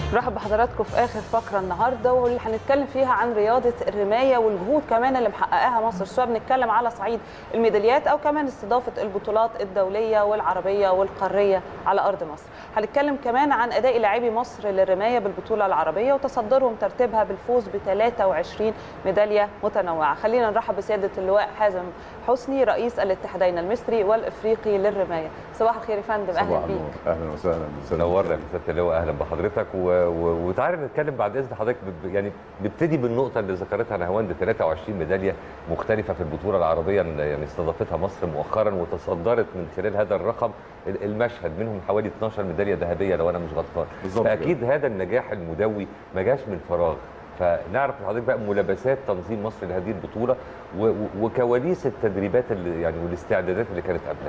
نرحب بحضراتكم في اخر فقره النهارده واللي هنتكلم فيها عن رياضه الرمايه والجهود كمان اللي محققاها مصر سواء بنتكلم على صعيد الميداليات او كمان استضافه البطولات الدوليه والعربيه والقاريه على ارض مصر. هنتكلم كمان عن اداء لاعبي مصر للرمايه بالبطوله العربيه وتصدرهم ترتيبها بالفوز ب 23 ميداليه متنوعه. خلينا نرحب بسياده اللواء حازم حسني رئيس الاتحادين المصري والافريقي للرمايه. صباح الخير يا فندم اهلا صباح بيك. النور اهلا وسهلا نورنا يا سياده اللواء اهلا بحضرتك و... و... وتعالى نتكلم بعد اذن حضرتك ب... يعني نبتدي بالنقطه اللي ذكرتها نهاوند 23 ميداليه مختلفه في البطوله العربيه اللي يعني استضافتها مصر مؤخرا وتصدرت من خلال هذا الرقم ال- المشهد منهم حوالي 12 ميداليه ذهبيه لو انا مش غلطان بالظبط فاكيد هذا النجاح المدوي ما جاش من فراغ فنعرف من حضرتك بقى ملابسات تنظيم مصر لهذه البطوله و... و... وكواليس التدريبات اللي يعني والاستعدادات اللي كانت قبلها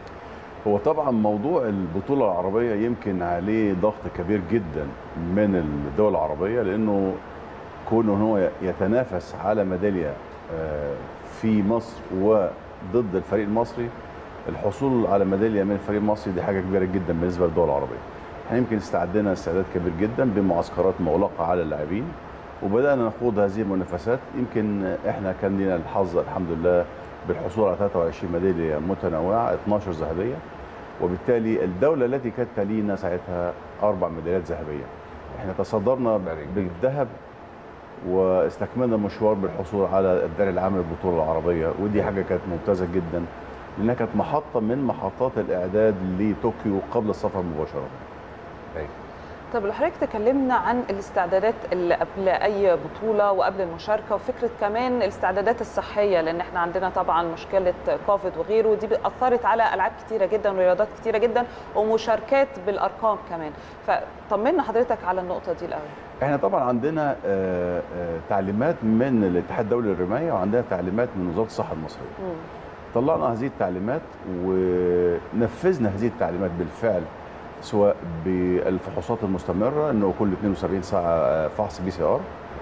هو طبعا موضوع البطوله العربيه يمكن عليه ضغط كبير جدا من الدول العربيه لانه كونه ان هو يتنافس على ميداليه آه، في مصر وضد الفريق المصري الحصول على ميداليه من الفريق المصري دي حاجه كبيره جدا بالنسبه للدول العربيه. احنا يمكن استعدنا استعداد كبير جدا بمعسكرات مغلقه على اللاعبين وبدانا نخوض هذه المنافسات يمكن احنا كان لنا الحظ الحمد لله بالحصول على 23 ميداليه متنوعه 12 ذهبيه وبالتالي الدوله التي كانت تلينا ساعتها اربع ميداليات ذهبيه. احنا تصدرنا بالذهب واستكملنا المشوار بالحصول على الدرع العام للبطوله العربيه ودي حاجه كانت ممتازه جدا لانها كانت محطه من محطات الاعداد لطوكيو قبل السفر مباشره. أيوة. طب لو حضرتك تكلمنا عن الاستعدادات اللي قبل اي بطوله وقبل المشاركه وفكره كمان الاستعدادات الصحيه لان احنا عندنا طبعا مشكله كوفيد وغيره ودي اثرت على العاب كتيره جدا ورياضات كتيره جدا ومشاركات بالارقام كمان فطمنا حضرتك على النقطه دي الاول احنا طبعا عندنا آه، آه، تعليمات من الاتحاد الدولي للرمايه وعندنا تعليمات من وزاره الصحه المصريه. مم. طلعنا هذه التعليمات ونفذنا هذه التعليمات بالفعل سواء بالفحوصات المستمره انه كل 72 ساعه فحص بي سي ار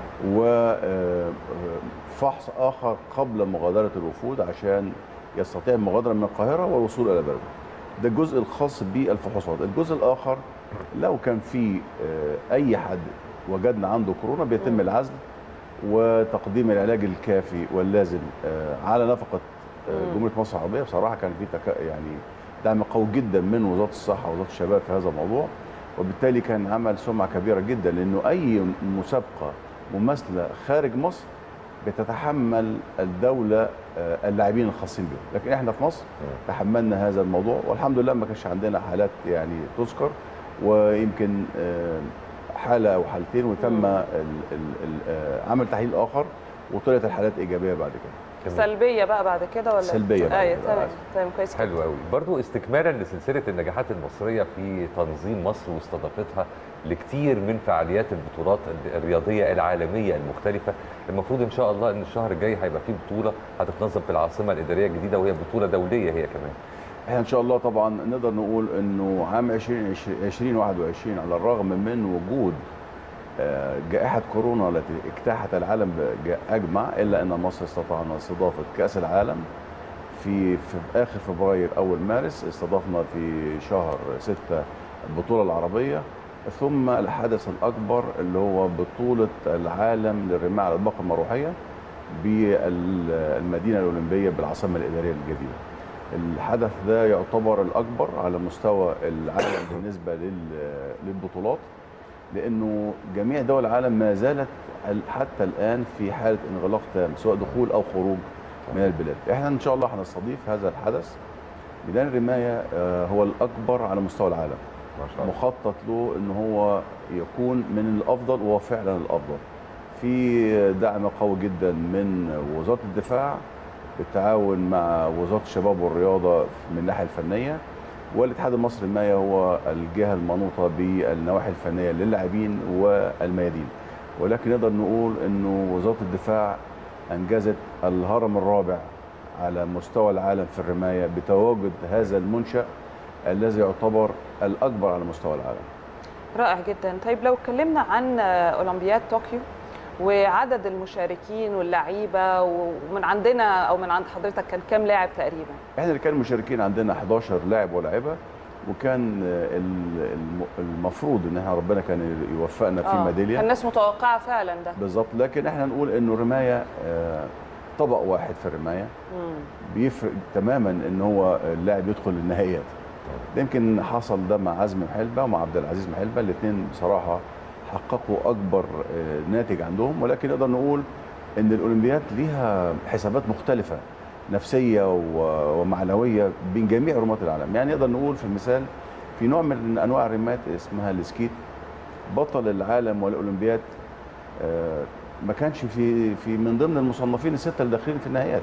وفحص اخر قبل مغادره الوفود عشان يستطيع المغادره من القاهره والوصول الى بلده. ده الجزء الخاص بالفحوصات، الجزء الاخر لو كان في آه، اي حد وجدنا عنده كورونا بيتم العزل وتقديم العلاج الكافي واللازم آه، على نفقه آه، مم. جمهوريه مصر العربيه بصراحه كان في تك... يعني دعم قوي جدا من وزاره الصحه ووزاره الشباب في هذا الموضوع وبالتالي كان عمل سمعه كبيره جدا لانه اي مسابقه مماثله خارج مصر بتتحمل الدوله آه، اللاعبين الخاصين بهم لكن احنا في مصر تحملنا هذا الموضوع والحمد لله ما كانش عندنا حالات يعني تذكر ويمكن آه، حاله او حالتين وتم مم. ال- ال- ال- آه، عمل تحليل اخر وطلعت الحالات ايجابيه بعد كده تمام. سلبيه بقى بعد كده ولا سلبية بعد ايوه كده. تمام تمام كويس حلو قوي برضو استكمالا لسلسله النجاحات المصريه في تنظيم مصر واستضافتها لكتير من فعاليات البطولات الرياضيه العالميه المختلفه المفروض ان شاء الله ان الشهر الجاي هيبقى فيه بطوله هتتنظم في العاصمه الاداريه الجديده وهي بطوله دوليه هي كمان احنا ان شاء الله طبعا نقدر نقول انه عام 2020 2021 على الرغم من وجود آه، جائحة كورونا التي اجتاحت العالم بج- أجمع إلا أن مصر استطعنا استضافة كأس العالم في في آخر فبراير أول مارس استضفنا في شهر ستة البطولة العربية ثم الحدث الأكبر اللي هو بطولة العالم للرماية على الباقة المروحية بالمدينة الأولمبية بالعاصمة الإدارية الجديدة الحدث ده يعتبر الأكبر على مستوى العالم بالنسبة لل- للبطولات لانه جميع دول العالم ما زالت ال- حتى الان في حاله انغلاق تام سواء دخول او خروج من البلاد احنا ان شاء الله هنستضيف هذا الحدث ميدان الرمايه آه، هو الاكبر على مستوى العالم ما شاء الله مخطط له ان هو يكون من الافضل وهو فعلا الافضل في دعم قوي جدا من وزاره الدفاع بالتعاون مع وزاره الشباب والرياضه من الناحيه الفنيه والاتحاد المصري للمياه هو الجهه المنوطه بالنواحي الفنيه للاعبين والميادين ولكن نقدر نقول انه وزاره الدفاع انجزت الهرم الرابع على مستوى العالم في الرمايه بتواجد هذا المنشا الذي يعتبر الاكبر على مستوى العالم رائع جدا طيب لو اتكلمنا عن اولمبياد طوكيو وعدد المشاركين واللعيبه ومن عندنا او من عند حضرتك كان كام لاعب تقريبا احنا اللي كان مشاركين عندنا 11 لاعب ولاعبه وكان آه، ال- الم- المفروض ان احنا ربنا كان يوفقنا في آه، ميداليه الناس متوقعه فعلا ده بالظبط لكن احنا نقول انه الرمايه آه، طبق واحد في الرمايه مم. بيفرق تماما ان هو اللاعب يدخل النهائيات ده يمكن حصل ده مع عزمي محلبه ومع عبد العزيز محلبه الاثنين بصراحه حققوا اكبر آه، ناتج عندهم ولكن نقدر نقول ان الاولمبياد ليها حسابات مختلفه نفسيه و- ومعنويه بين جميع رماة العالم يعني نقدر نقول في المثال في نوع من انواع الرمات اسمها السكيت بطل العالم والاولمبياد آه، ما كانش في في من ضمن المصنفين السته اللي داخلين في النهائيات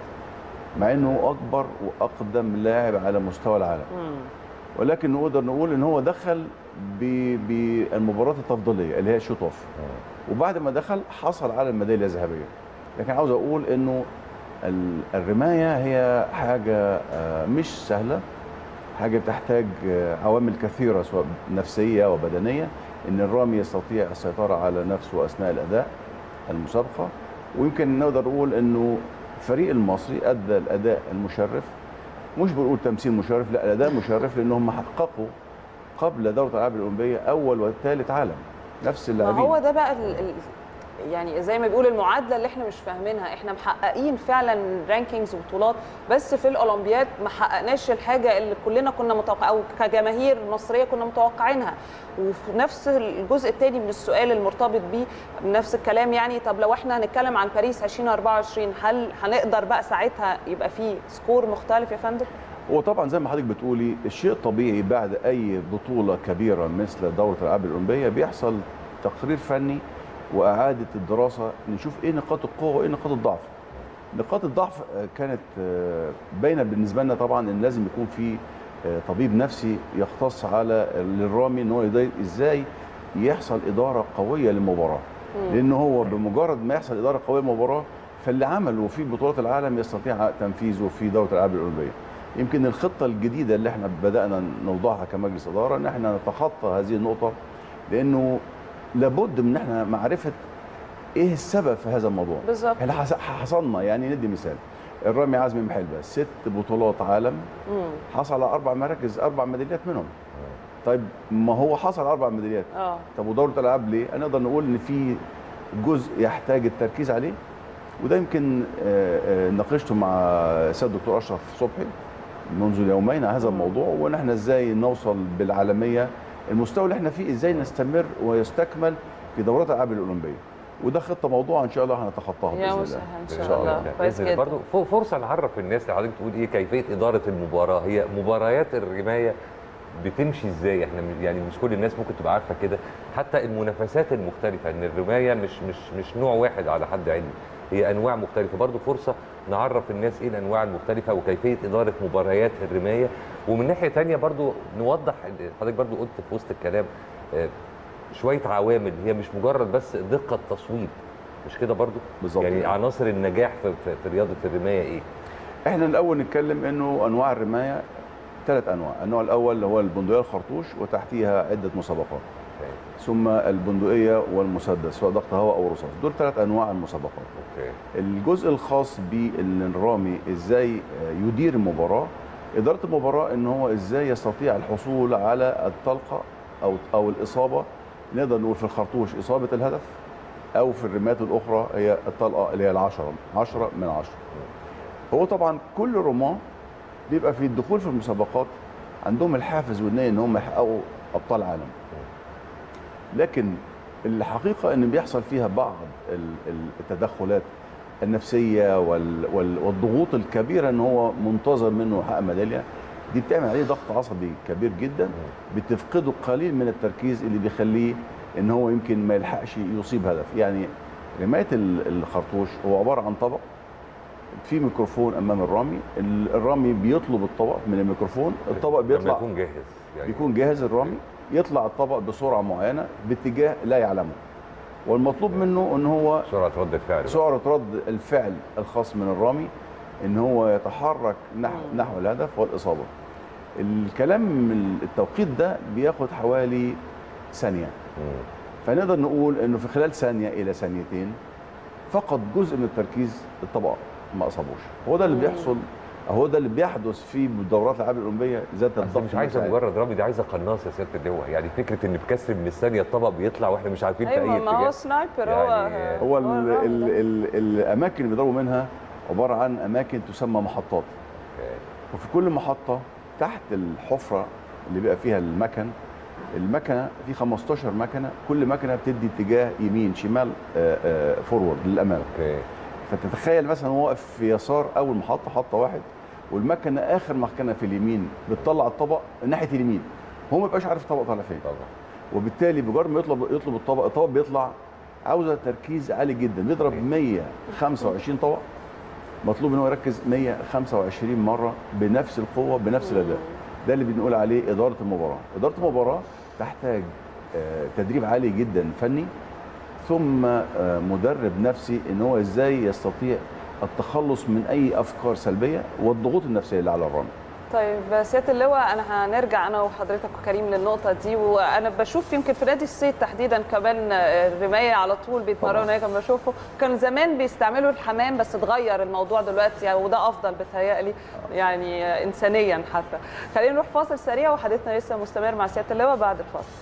مع انه اكبر واقدم لاعب على مستوى العالم مم. ولكن نقدر نقول ان هو دخل ب- بالمباراه التفضيليه اللي هي الشوت اوف وبعد ما دخل حصل على الميداليه الذهبيه لكن عاوز اقول انه ال- الرمايه هي حاجه آه، مش سهله حاجه بتحتاج آه، عوامل كثيره سواء نفسيه وبدنيه ان الرامي يستطيع السيطره على نفسه اثناء الاداء المسابقه ويمكن نقدر نقول انه الفريق المصري ادى الاداء المشرف مش بنقول تمثيل مشرف لا الاداء مشرف لانهم حققوا قبل دوره الالعاب الاولمبيه اول وثالث عالم نفس ما اللاعبين هو ده بقى ال... ال... يعني زي ما بيقول المعادله اللي احنا مش فاهمينها احنا محققين فعلا رانكينجز وبطولات بس في الاولمبياد ما حققناش الحاجه اللي كلنا كنا متوقع او كجماهير مصريه كنا متوقعينها وفي نفس الجزء الثاني من السؤال المرتبط بيه نفس الكلام يعني طب لو احنا هنتكلم عن باريس 2024 هل هنقدر بقى ساعتها يبقى في سكور مختلف يا فندم؟ هو طبعا زي ما حضرتك بتقولي الشيء الطبيعي بعد اي بطوله كبيره مثل دوره الالعاب الاولمبيه بيحصل تقرير فني واعاده الدراسه نشوف ايه نقاط القوه وايه نقاط الضعف نقاط الضعف آه، كانت آه، باينه بالنسبه لنا طبعا ان لازم يكون في آه، طبيب نفسي يختص على للرامي ان هو يضي- ازاي يحصل اداره قويه للمباراه لان هو بمجرد ما يحصل اداره قويه للمباراه فاللي عمله في بطولات العالم يستطيع تنفيذه في دوره الالعاب الاولمبيه يمكن الخطه الجديده اللي احنا بدانا نوضعها كمجلس اداره ان احنا نتخطى هذه النقطه لانه لابد من احنا معرفه ايه السبب في هذا الموضوع بالظبط احنا حص- حصلنا يعني ندي مثال الرامي عزمي محلبه ست بطولات عالم مم. حصل على اربع مراكز اربع ميداليات منهم طيب ما هو حصل على اربع ميداليات اه طب ودوره الالعاب ليه؟ نقدر نقول ان في جزء يحتاج التركيز عليه وده يمكن آه، آه، ناقشته مع السيد الدكتور اشرف صبحي منذ يومين على هذا مم. الموضوع وان احنا ازاي نوصل بالعالميه المستوى اللي احنا فيه ازاي نستمر ويستكمل في دورات الالعاب الاولمبيه وده خطه موضوع ان شاء الله هنتخطاها يا باذن الله مسهل ان إن شاء الله كويس بإذن جدا برضو ف- فرصه نعرف الناس اللي حضرتك تقول ايه كيفيه اداره المباراه هي مباريات الرمايه بتمشي ازاي احنا مش- يعني مش كل الناس ممكن تبقى عارفه كده حتى المنافسات المختلفه ان الرمايه مش مش مش نوع واحد على حد علمي هي انواع مختلفه برضو فرصه نعرف الناس ايه الانواع المختلفه وكيفيه اداره مباريات الرمايه ومن ناحيه تانية برضو نوضح حضرتك برضو قلت في وسط الكلام آه، شويه عوامل هي مش مجرد بس دقه تصويب مش كده برضو بالظبط يعني عناصر النجاح في, في, في رياضه الرمايه ايه احنا الاول نتكلم انه انواع الرمايه ثلاث انواع النوع الاول اللي هو البندقيه الخرطوش وتحتيها عده مسابقات ثم البندقيه والمسدس سواء ضغط هواء او رصاص دول ثلاث انواع المسابقات اوكي الجزء الخاص بان الرامي ازاي آه، يدير المباراه اداره المباراه ان هو ازاي يستطيع الحصول على الطلقه او او الاصابه نقدر نقول في الخرطوش اصابه الهدف او في الرمات الاخرى هي الطلقه اللي هي العشرة 10 من 10 هو طبعا كل رماه بيبقى في الدخول في المسابقات عندهم الحافز والنيه ان هم يحققوا ابطال عالم لكن الحقيقه ان بيحصل فيها بعض ال- ال- التدخلات النفسيه وال- وال- والضغوط الكبيره ان هو منتظر منه يحقق ميداليه دي بتعمل عليه ضغط عصبي كبير جدا بتفقده قليل من التركيز اللي بيخليه ان هو يمكن ما يلحقش يصيب هدف يعني رمايه ال- الخرطوش هو عباره عن طبق في ميكروفون امام الرامي ال- الرامي بيطلب الطبق من الميكروفون الطبق لما بيطلع يكون جاهز يعني بيكون جاهز الرامي يطلع الطبق بسرعه معينه باتجاه لا يعلمه والمطلوب منه ان هو سرعه رد الفعل بقى. سرعه رد الفعل الخاص من الرامي ان هو يتحرك نحو مم. نحو الهدف والاصابه الكلام من التوقيت ده بياخد حوالي ثانيه مم. فنقدر نقول انه في خلال ثانيه الى ثانيتين فقد جزء من التركيز الطبق ما اصابوش هو ده اللي مم. بيحصل هو ده اللي بيحدث في الدورات الالعاب الاولمبيه ذات بس الضغط مش عايزه المساعد. مجرد رمي دي عايزه قناص يا سياده اللواء يعني فكره ان بكسر من الثانيه الطبق بيطلع واحنا مش عارفين في ايوه اي ما هو اتجاه سنايبر يعني هو هو ال الراجل ال ده. ال الاماكن اللي بيضربوا منها عباره عن اماكن تسمى محطات أوكي. وفي كل محطه تحت الحفره اللي بيبقى فيها المكن المكنه في 15 مكنه كل مكنه بتدي اتجاه يمين شمال فورورد للامام اوكي فتتخيل مثلا هو واقف في يسار اول محطه محطه واحد والمكنه اخر مكنه في اليمين بتطلع الطبق ناحيه اليمين هو ما بيبقاش عارف الطبق طالع فين طبعا وبالتالي بمجرد ما يطلب يطلب الطبق الطبق بيطلع عاوزه تركيز عالي جدا بيضرب 125 طبق مطلوب ان هو يركز 125 مره بنفس القوه بنفس الاداء ده اللي بنقول عليه اداره المباراه اداره المباراه تحتاج آه، تدريب عالي جدا فني ثم آه، مدرب نفسي ان هو ازاي يستطيع التخلص من اي افكار سلبيه والضغوط النفسيه اللي على الرمي طيب سياده اللواء انا هنرجع انا وحضرتك وكريم للنقطه دي وانا بشوف يمكن في نادي الصيد تحديدا كمان الرمايه على طول بيتمرنوا طبعاً. هناك لما بشوفه كان زمان بيستعملوا الحمام بس اتغير الموضوع دلوقتي يعني وده افضل بتهيألي يعني انسانيا حتى خلينا نروح فاصل سريع وحديثنا لسه مستمر مع سياده اللواء بعد الفاصل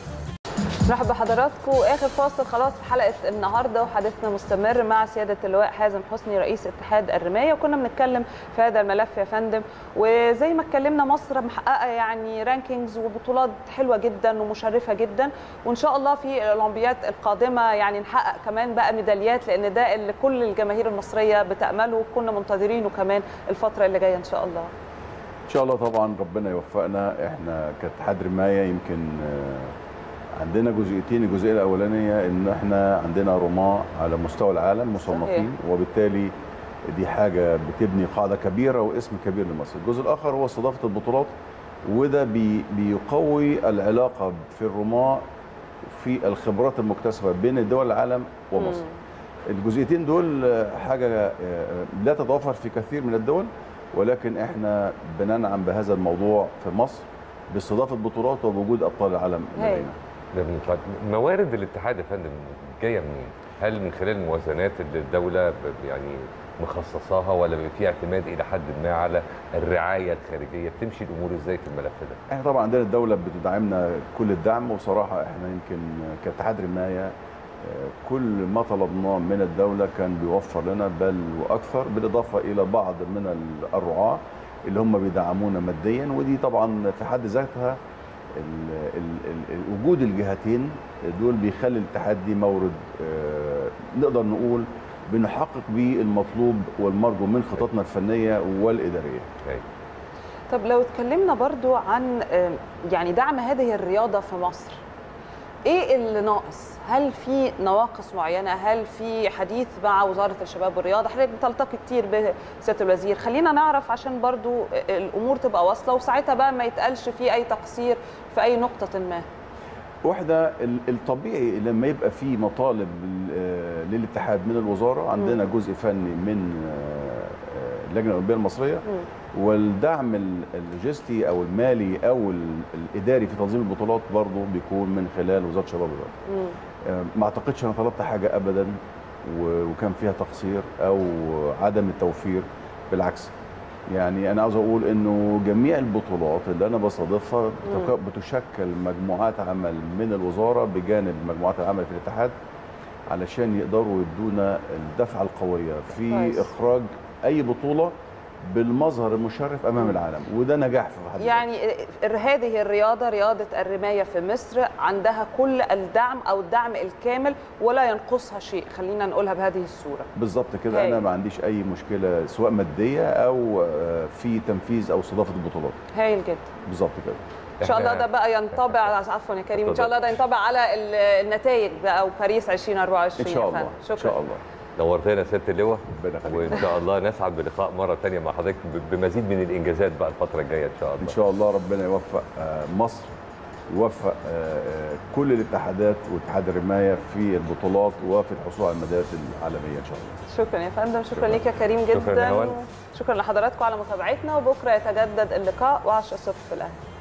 نرحب بحضراتكم اخر فاصل خلاص في حلقه النهارده وحديثنا مستمر مع سياده اللواء حازم حسني رئيس اتحاد الرمايه وكنا بنتكلم في هذا الملف يا فندم وزي ما اتكلمنا مصر محققه يعني رانكينجز وبطولات حلوه جدا ومشرفه جدا وان شاء الله في الاولمبياد القادمه يعني نحقق كمان بقى ميداليات لان ده اللي كل الجماهير المصريه بتامله وكنا منتظرينه كمان الفتره اللي جايه ان شاء الله ان شاء الله طبعا ربنا يوفقنا احنا كاتحاد رمايه يمكن آه، عندنا جزئيتين الجزئيه الاولانيه ان احنا عندنا رماة على مستوى العالم مصنفين وبالتالي دي حاجه بتبني قاعده كبيره واسم كبير لمصر الجزء الاخر هو استضافه البطولات وده بي بيقوي العلاقه في الرماة في الخبرات المكتسبه بين دول العالم ومصر الجزئيتين دول آه، حاجه آه، لا تتوفر في كثير من الدول ولكن احنا بننعم بهذا الموضوع في مصر باستضافه بطولات وبوجود ابطال العالم هاي. لدينا جميل طيب موارد الاتحاد يا فندم جايه منين؟ هل من خلال الموازنات اللي الدوله ب- يعني مخصصاها ولا بيبقى في اعتماد الى حد ما على الرعايه الخارجيه؟ بتمشي الامور ازاي في الملف ده؟ احنا طبعا عندنا الدوله بتدعمنا كل الدعم وبصراحه احنا يمكن كاتحاد رمايه آه، كل ما طلبناه من الدوله كان بيوفر لنا بل واكثر بالاضافه الى بعض من ال- الرعاه اللي هم بيدعمونا ماديا ودي طبعا في حد ذاتها ال- ال- ال- وجود الجهتين دول بيخلي الاتحاد دي مورد آه، نقدر نقول بنحقق بيه المطلوب والمرجو من خططنا الفنيه والاداريه أي. طب لو اتكلمنا برضو عن آم، يعني دعم هذه الرياضة في مصر ايه اللي ناقص؟ هل في نواقص معينة؟ هل في حديث مع وزارة الشباب والرياضة؟ حضرتك بتلتقي كتير بسيادة الوزير، خلينا نعرف عشان برضو الأمور تبقى واصلة وساعتها بقى ما يتقالش في أي تقصير في أي نقطة ما. واحدة ال- الطبيعي لما يبقى في مطالب آه، للاتحاد من الوزارة عندنا جزء فني من آه، آه، اللجنة الأولمبية المصرية والدعم ال- اللوجستي أو المالي أو ال- الإداري في تنظيم البطولات برضه بيكون من خلال وزارة الشباب والرياضة مم. آه، ما أعتقدش أنا طلبت حاجة أبدا و- وكان فيها تقصير أو عدم التوفير بالعكس يعني انا عاوز اقول انه جميع البطولات اللي انا بستضيفها بتك- بتشكل مجموعات عمل من الوزاره بجانب مجموعات العمل في الاتحاد علشان يقدروا يدونا الدفعه القويه في كويس. اخراج اي بطوله بالمظهر المشرف امام العالم وده نجاح في حد ذاته. يعني هذه الرياضة رياضة الرماية في مصر عندها كل الدعم أو الدعم الكامل ولا ينقصها شيء خلينا نقولها بهذه الصورة بالظبط كده هاي. انا ما عنديش اي مشكله سواء ماديه او آه، في تنفيذ او استضافه البطولات هايل جدا بالظبط كده ان شاء الله إحنا- ده بقى ينطبع عفوا يا كريم ان شاء اتفضل. الله ده ينطبع على ال- النتائج بقى وباريس 2024 ان شاء يا الله فندم. ان شكرا شاء الله نورتنا يا سياده اللواء ربنا يخليك. وان شاء الله نسعد بلقاء مره ثانيه مع حضرتك ب- بمزيد من الانجازات بقى الفتره الجايه ان شاء الله ان شاء الله ربنا يوفق آه، مصر يوفق آه، آه، كل الاتحادات واتحاد الرمايه في البطولات وفي الحصول على الميداليات العالميه ان شاء الله شكرا يا فندم شكرا, شكراً. ليك يا كريم شكراً يا جدا هوان. شكرا لحضراتكم على متابعتنا وبكره يتجدد اللقاء و10 الصبح في الاهلي